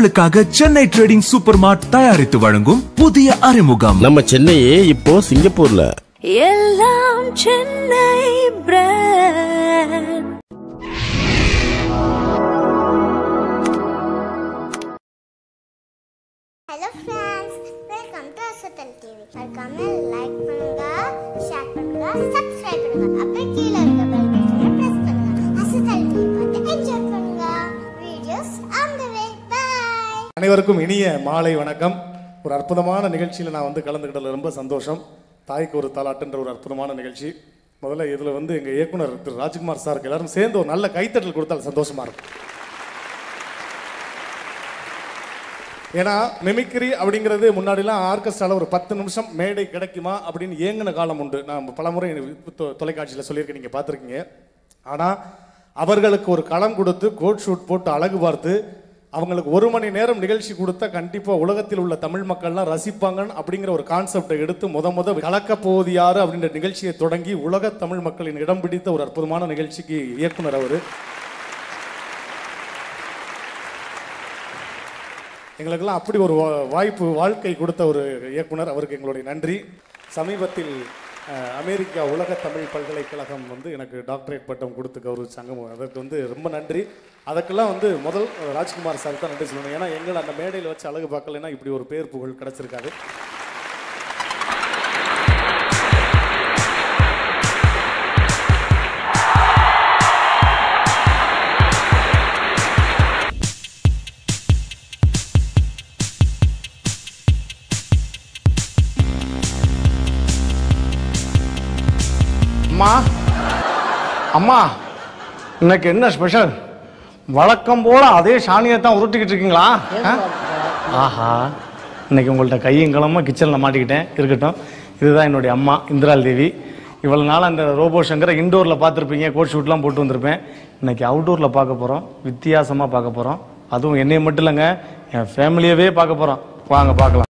உங்களுக்காக Chennai trading super மார்ட் தயாரித்து வழங்கும் புதிய அறிமுகம் நம்ம சென்னையே இப்போ சிங்கப்பூர்ல எல்லாம் Chennai brand hello friends welcome to Asathal TV மறக்காம லைக் பண்ணுங்க ஷேர் பண்ணுங்க சப்ஸ்கிரைப் பண்ணுங்க அப்படியே கீழே இருக்க பெல் பட்டனை பிரஸ் பண்ணுங்க அசத்தல் டிவி பார்த்து என்ஜாய் பண்ணுங்க videos on the way bye அனைவருக்கும் இனிய மாலை வணக்கம் ஒரு அற்புதமான நிகழ்ச்சியில் நான் வந்து கலந்துக்கிட்டதில் ரொம்ப சந்தோஷம் தாய்க்கு ஒரு தாலாட்டுன்ற ஒரு அற்புதமான நிகழ்ச்சி முதல்ல இதில் வந்து எங்கள் இயக்குனர் திரு ராஜ்குமார் சாருக்கு எல்லாரும் சேர்ந்து ஒரு நல்ல கைத்தட்டல் கொடுத்தால் சந்தோஷமா இருக்கும் ஏன்னா மிமிக்ரி அப்படிங்கிறது முன்னாடிலாம் ஆர்கெஸ்ட்ரால ஒரு பத்து நிமிஷம் மேடை கிடைக்குமா அப்படின்னு ஏங்கின காலம் உண்டு நான் பலமுறை தொ- தொலைக்காட்சியில் சொல்லியிருக்கேன் நீங்கள் பார்த்துருக்கீங்க ஆனால் அவர்களுக்கு ஒரு களம் கொடுத்து கோட் ஷூட் போட்டு அழகு பார்த்து அவங்களுக்கு ஒரு மணி நேரம் நிகழ்ச்சி கொடுத்தா கண்டிப்பாக உலகத்தில் உள்ள தமிழ் மக்கள்லாம் ரசிப்பாங்கன்னு அப்படிங்கிற ஒரு கான்செப்டை எடுத்து முத முத கலக்கப் போவது யாரு அப்படின்ற நிகழ்ச்சியை தொடங்கி உலக தமிழ் மக்களின் இடம் பிடித்த ஒரு அற்புதமான நிகழ்ச்சிக்கு இயக்குனர் அவர் எங்களுக்கெல்லாம் அப்படி ஒரு வா- வாய்ப்பு வாழ்க்கை கொடுத்த ஒரு இயக்குனர் அவருக்கு எங்களுடைய நன்றி சமீபத்தில் அஹ், அமெரிக்கா உலக தமிழ் பல்கலைக்கழகம் வந்து எனக்கு டாக்டரேட் பட்டம் கொடுத்து கௌரவிச்சாங்க அதற்கு வந்து ரொம்ப நன்றி அதுக்கெல்லாம் வந்து முதல் அஹ், ராஜ்குமார் சார் தான் நன்றி சொல்லணும் ஏன்னா எங்களை அந்த மேடையில் வச்சு அழகு பார்க்கலைன்னா இப்படி ஒரு பேர் புகழ் கிடச்சிருக்காது அம்மா அம்மா இன்னைக்கு என்ன ஸ்பெஷல் வழக்கம் போல அதே சாணியை தான் உருட்டிக்கிட்டு இருக்கீங்களா ஆ? ஆஹா இன்னைக்கு உங்கள்ட்ட கையும் களமா கிச்சனில் மாட்டிக்கிட்டேன் இருக்கட்டும் இதுதான் என்னுடைய அம்மா இந்திரால் தேவி இவ்வளவு நாள் அந்த ரோபோ சங்கரை இண்டோரில் பார்த்துருப்பீங்க கோட் ஷூட்லாம் போட்டு வந்திருப்பேன் இன்னைக்கு அவுட்டோரில் பார்க்க போகிறோம் வித்தியாசமாக பார்க்க போகிறோம் அதுவும் என்னைய மட்டும் இல்லைங்க என் ஃபேமிலியவே பார்க்க போகிறோம் வாங்க பார்க்கலாம்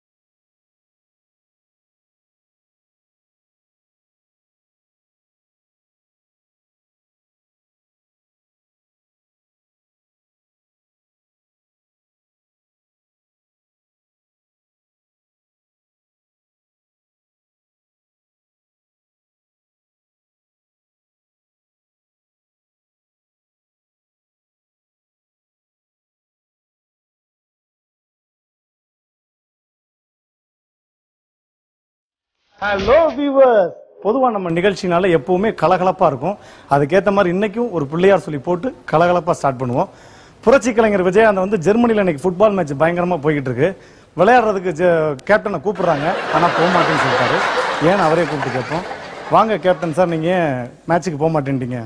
ஹலோ வியூவர்ஸ் பொதுவாக நம்ம நிகழ்ச்சினால எப்பவுமே கலகலப்பாக இருக்கும் அதுக்கேற்ற மாதிரி இன்னைக்கும் ஒரு பிள்ளையார் சொல்லி போட்டு கலகலப்பாக ஸ்டார்ட் பண்ணுவோம் புரட்சி கலைஞர் விஜயகாந்த் வந்து ஜெர்மனியில் இன்னைக்கு ஃபுட்பால் மேட்ச் பயங்கரமாக போய்கிட்டு இருக்கு விளையாடுறதுக்கு ஜெ- கேப்டனை கூப்பிடுறாங்க ஆனால் போக மாட்டேன்னு சொல்லிட்டாரு ஏன் அவரே கூப்பிட்டு கேட்போம் வாங்க கேப்டன் சார் நீங்கள் ஏன் மேட்ச்சுக்கு போக மாட்டேன்ட்டீங்க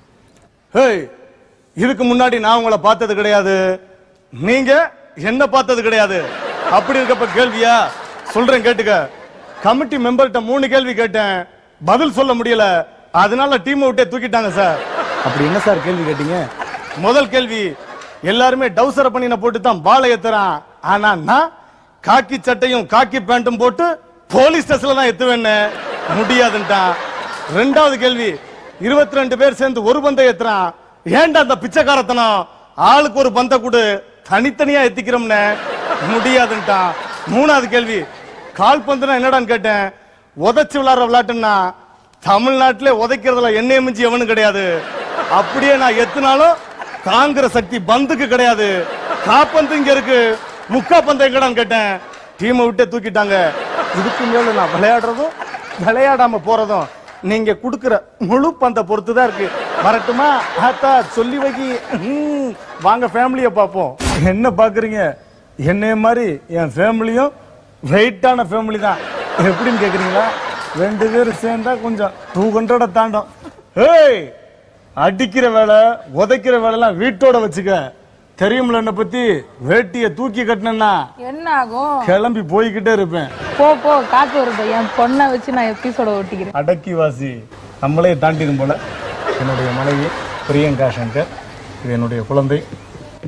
ஹேய் இதுக்கு முன்னாடி நான் உங்களை பார்த்தது கிடையாது நீங்க என்ன பார்த்தது கிடையாது அப்படி இருக்கப்ப கேள்வியா சொல்றேன் கேட்டுக்க கமிட்டி மெம்பர்கிட்ட மூணு கேள்வி கேட்டேன் பதில் சொல்ல முடியல அதனால டீம் விட்டே தூக்கிட்டாங்க சார் அப்படி என்ன சார் கேள்வி கேட்டீங்க முதல் கேள்வி எல்லாருமே டவுசர் பண்ணின போட்டு தான் பாலை ஏத்துறான் ஆனா நான் காக்கி சட்டையும் காக்கி பேண்ட்டும் போட்டு போலீஸ் ஸ்டேஷன்ல தான் எத்துவேன்னு முடியாதுன்ட்டான் ரெண்டாவது கேள்வி இருபத்தி ரெண்டு பேர் சேர்ந்து ஒரு பந்தை ஏத்துறான் ஏன்டா அந்த பிச்சைக்காரத்தனம் ஆளுக்கு ஒரு பந்தை கொடு தனித்தனியா எத்திக்கிறோம்னு முடியாதுன்ட்டான் மூணாவது கேள்வி கால்பந்துனா என்னடான்னு கேட்டேன் உதைச்சு விளையாடுற விளையாட்டுன்னா தமிழ்நாட்டிலே உதைக்கிறதுல என்னைய மிஞ்சி எவனும் கிடையாது அப்படியே நான் எத்துனாலும் தாங்குற சக்தி பந்துக்கு கிடையாது காப்பந்து இங்க இருக்கு முக்கா பந்து எங்கடான்னு கேட்டேன் டீமை விட்டே தூக்கிட்டாங்க இதுக்கு மேல நான் விளையாடுறதும் விளையாடாம போறதும் நீங்க குடுக்கிற முழு பந்த பொறுத்து தான் இருக்கு வரட்டுமா ஆத்தா சொல்லி வைக்கி ம், வாங்க ஃபேமிலிய பார்ப்போம் என்ன பாக்குறீங்க என்னைய மாதிரி என் ஃபேமிலியும் வெயிட்டான ஃபேமிலி தான் எப்படின்னு கேக்குறீங்களா ரெண்டு பேரும் சேர்ந்தா கொஞ்சம் டூ ஹண்ட்ரட தாண்டும் ஏய் அடிக்கிற வேலை உதைக்கிற வேலைலாம் வீட்டோட வச்சுக்க தெரியும்ல என்னை பத்தி வேட்டியை தூக்கி கட்டினேன்னா என்ன ஆகும் கிளம்பி போய்கிட்டே இருப்பேன் போ போ காத்து வருது என் பொண்ணை வச்சு நான் எபிசோட ஒட்டிக்கிறேன் அடக்கி வாசி நம்மளே தாண்டிடும் போல என்னுடைய மனைவி பிரியங்கா சங்கர் இது என்னுடைய குழந்தை இப்ப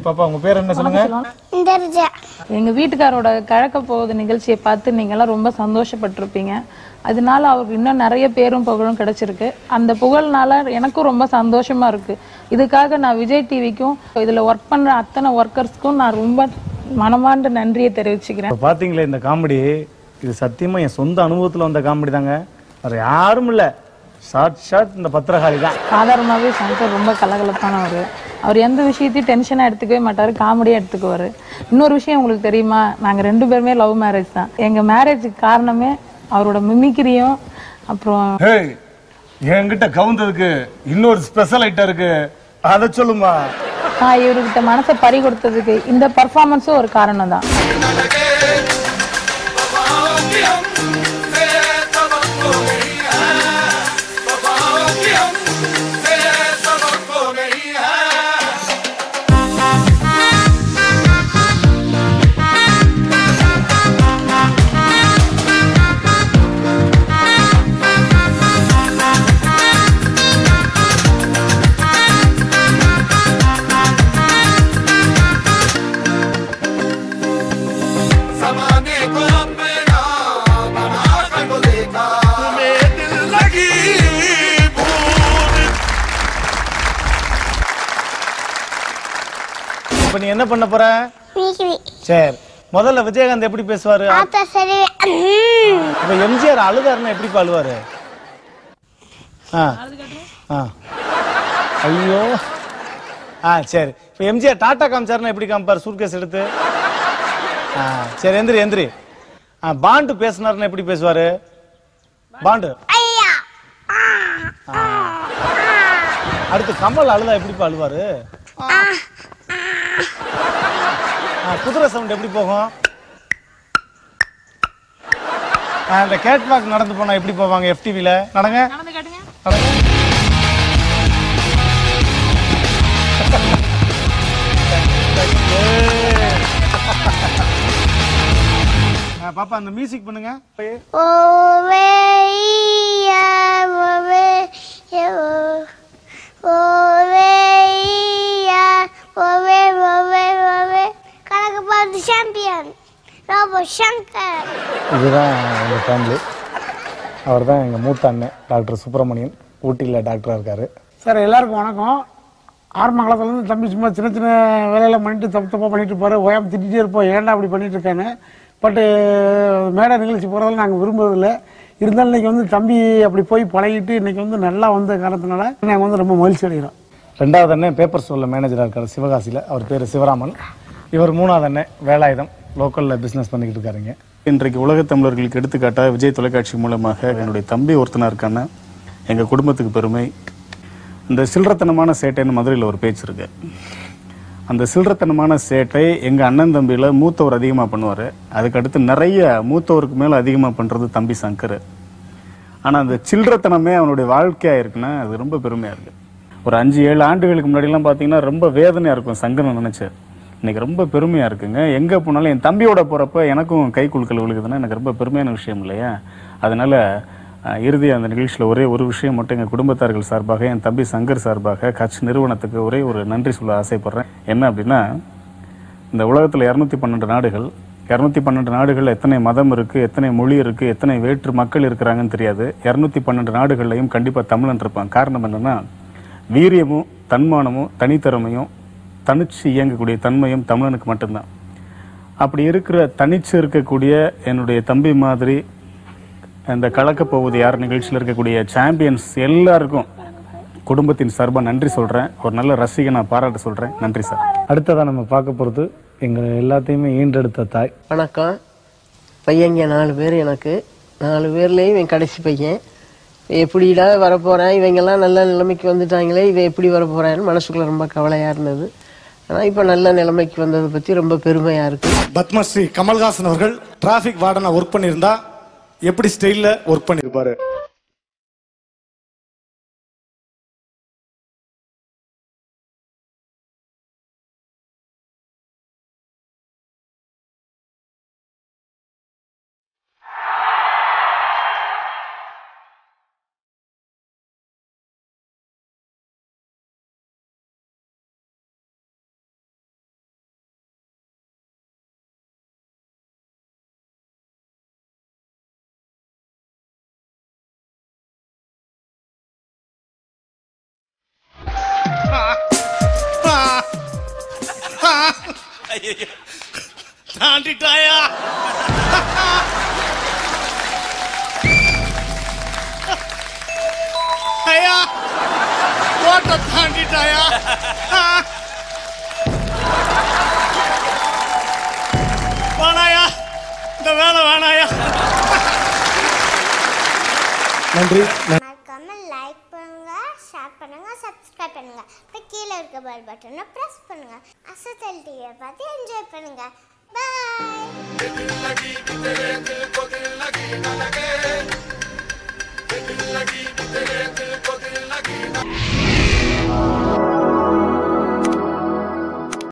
பாப்பா உங்க பேர் என்ன சொல்லுங்க இந்த ரிஜா எங்க வீட்டுக்காரோட கழக்க போகுது நிகழ்ச்சியை பார்த்து நீங்க எல்லாம் ரொம்ப சந்தோஷப்பட்டிருப்பீங்க அதனால அவருக்கு இன்னும் நிறைய பேரும் புகழும் கிடைச்சிருக்கு அந்த புகழ்னால எனக்கும் ரொம்ப சந்தோஷமா இருக்கு இதுக்காக நான் விஜய் டிவிக்கும் இதுல ஒர்க் பண்ற அத்தனை ஒர்க்கர்ஸ்க்கும் நான் ரொம்ப மனமார்ந்த நன்றியை தெரிவிச்சுக்கிறேன் இப்ப பாத்தீங்களே இந்த காமெடி இது சத்தியமா என் சொந்த அனுபவத்துல வந்த காமெடி தாங்க வேற யாரும் இல்ல ஷார்ட் ஷார்ட் இந்த பத்திரகாளி தான் சாதாரணமாகவே சங்கர் ரொம்ப கலகலப்பானவர் அவர் எந்த விஷயத்தையும் டென்ஷனாக எடுத்துக்கவே மாட்டார் காமெடியாக எடுத்துக்குவார் இன்னொரு விஷயம் உங்களுக்கு தெரியுமா நாங்கள் ரெண்டு பேருமே லவ் மேரேஜ் தான் எங்கள் மேரேஜுக்கு காரணமே அவரோட மிமிக்கிரியும் அப்புறம் ஹேய் என்கிட்ட கவுந்ததுக்கு இன்னொரு ஸ்பெஷல் ஐட்டம் இருக்கு அதை சொல்லுமா நான் இவர்கிட்ட மனசை பறி கொடுத்ததுக்கு இந்த பர்ஃபார்மன்ஸும் ஒரு காரணம் தான் இப்ப நீ என்ன பண்ண போற மிமிக்ரி சரி முதல்ல விஜயகாந்த் எப்படி பேசுவாரு பார்த்தா சரி ம். இப்ப எம்ஜிஆர் அழுதாருன்னா எப்படி அழுவாரு ஆ ஆ ஐயோ ஆ சரி இப்போ எம்ஜிஆர் டாட்டா காமிச்சாருன்னா எப்படி காமிப்பார் சூட்கேஸ் எடுத்து ஆ சரி எந்திரி எந்திரி ஆ பாண்டு பேசினாருன்னா எப்படி பேசுவாரு பாண்டு ஐயா ஆ. அடுத்து கமல் அழுதா எப்படி அழுவாரு ஆ, குதிரை சவுண்ட் எப்படி போகும் ஆ, இந்த கேட்வாக் நடந்து போனா எப்படி போவாங்க எஃப்டிவில நடங்க நடங்க ஆ, பாப்பா அந்த மியூசிக் பண்ணுங்க ஓவேயா ஓவேயா ஓவேயா ஓவே ஓவே ஓவே கணக்கு பார்த்து சாம்பியன் ரோபோ சங்கர் இதுதான் எங்கள் ஃபேமிலி அவர் தான் எங்கள் மூத்த அண்ணன் டாக்டர் சுப்பிரமணியன் ஊட்டியில் டாக்டராக இருக்காரு சார் எல்லாருக்கும் வணக்கம் ஆரம்ப காலத்துலேருந்து தம்பி சும்மா சின்ன சின்ன வேலையெல்லாம் பண்ணிட்டு தப்பு தப்பாக பண்ணிட்டு இருப்பாரு ஓயாம திட்டிகிட்டே இருப்போம் ஏன்டா அப்படி பண்ணிட்டு இருக்கான்னு பட்டு மேடை நிகழ்ச்சி போகிறதெல்லாம் நாங்கள் விரும்புறதில்ல இருந்தாலும் இன்னைக்கு வந்து தம்பி அப்படி போய் பழகிட்டு இன்னைக்கு வந்து நல்லா வந்த காரணத்தினால நாங்கள் வந்து ரொம்ப மகிழ்ச்சி அடைகிறோம் ரெண்டாவது அண்ணன் பேப்பர் ஸ்டோரில் மேனேஜராக இருக்கார் சிவகாசியில் அவர் பேர் சிவராமன் இவர் மூணாவது அண்ணன் வேலாயுதம் லோக்கலில் பிஸ்னஸ் பண்ணிக்கிட்டு இருக்காருங்க இன்றைக்கு உலகத் தமிழர்களுக்கு எடுத்துக்காட்டாக விஜய் தொலைக்காட்சி மூலமாக என்னுடைய தம்பி ஒருத்தனா இருக்கான எங்கள் குடும்பத்துக்கு பெருமை இந்த சில்லறத்தனமான சேட்டைன்னு மதுரையில் ஒரு பேச்சு இருக்கு அந்த சில்லறத்தனமான சேட்டை எங்கள் அண்ணன் தம்பியில் மூத்தவர் அதிகமாக பண்ணுவார் அதுக்கடுத்து நிறைய மூத்தவருக்கு மேலே அதிகமாக பண்ணுறது தம்பி சங்கர் ஆனால் அந்த சில்லறத்தனமே அவனுடைய வாழ்க்கையாக இருக்குன்னா அது ரொம்ப பெருமையாக இருக்கு ஒரு அஞ்சு ஏழு ஆண்டுகளுக்கு முன்னாடிலாம் பார்த்தீங்கன்னா ரொம்ப வேதனையாக இருக்கும் சங்கரை நினச்சி இன்னைக்கு ரொம்ப பெருமையாக இருக்குங்க எங்கே போனாலும் என் தம்பியோட போகிறப்ப எனக்கும் கை குலுக்கல் விழுகுதுன்னா எனக்கு ரொம்ப பெருமையான விஷயம் இல்லையா அதனால அஹ், இறுதி அந்த நிகழ்ச்சியில் ஒரே ஒரு விஷயம் மட்டும் எங்கள் குடும்பத்தார்கள் சார்பாக என் தம்பி சங்கர் சார்பாக கட்சி நிறுவனத்துக்கு ஒரே ஒரு நன்றி சொல்ல ஆசைப்படுறேன் என்ன அப்படின்னா இந்த உலகத்தில் இரநூத்தி பன்னெண்டு நாடுகள் இரநூத்தி பன்னெண்டு நாடுகளில் எத்தனை மதம் இருக்குது எத்தனை மொழி இருக்குது எத்தனை வேற்று மக்கள் இருக்கிறாங்கன்னு தெரியாது இரநூத்தி பன்னெண்டு நாடுகள்லையும் கண்டிப்பாக தமிழன் இருப்பான் காரணம் என்னன்னா வீரியமும் தன்மானமும் தனித்திறமையும் தனிச்சு இயங்கக்கூடிய தன்மையும் தமிழனுக்கு மட்டும்தான் அப்படி இருக்கிற தனிச்சு இருக்கக்கூடிய என்னுடைய தம்பி மாதிரி இந்த கலக்க போவது யார் நிகழ்ச்சியில் இருக்கக்கூடிய சாம்பியன்ஸ் எல்லாருக்கும் குடும்பத்தின் சார்பாக நன்றி சொல்கிறேன் ஒரு நல்ல ரசிகனை பாராட்ட சொல்கிறேன் நன்றி சார் அடுத்ததாக நம்ம பார்க்க போகிறது எங்கள் எல்லாத்தையுமே ஈன்றெடுத்த தாய் வணக்கம் பையங்க நாலு பேர் எனக்கு நாலு பேர்லேயும் இவன் கடைசி பையன் எப்படிடா வரப்போகிறேன் இவங்கெல்லாம் நல்ல நிலைமைக்கு வந்துட்டாங்களே இவன் எப்படி வரப்போகிறான்னு மனசுக்குள்ள ரொம்ப கவலையாக இருந்தது ஆனால் இப்போ நல்ல நிலைமைக்கு வந்ததை பற்றி ரொம்ப பெருமையாக இருக்குது பத்மஸ்ரீ கமல்ஹாசன் அவர்கள் டிராஃபிக் வார்டனா ஒர்க் பண்ணியிருந்தா எப்படி ஸ்டைல்ல ஒர்க் பண்ணிருப்பாரு ஐயோ தாண்டிட்டாயா ஐயா கோட்டை தாண்டிட்டாயா வேணாயா இந்த வேலை வேணாயா நன்றி மறக்காம லைக் பண்ணுங்க ஷேர் பண்ணுங்க சப்ஸ்கிரைப் பண்ணுங்க இப்போ கீழே இருக்க பெல் பட்டனை ப்ரெஸ் பண்ணுங்க அசத்தல் டிவியை பார்த்து என்ஜாய் பண்ணுங்க பாய்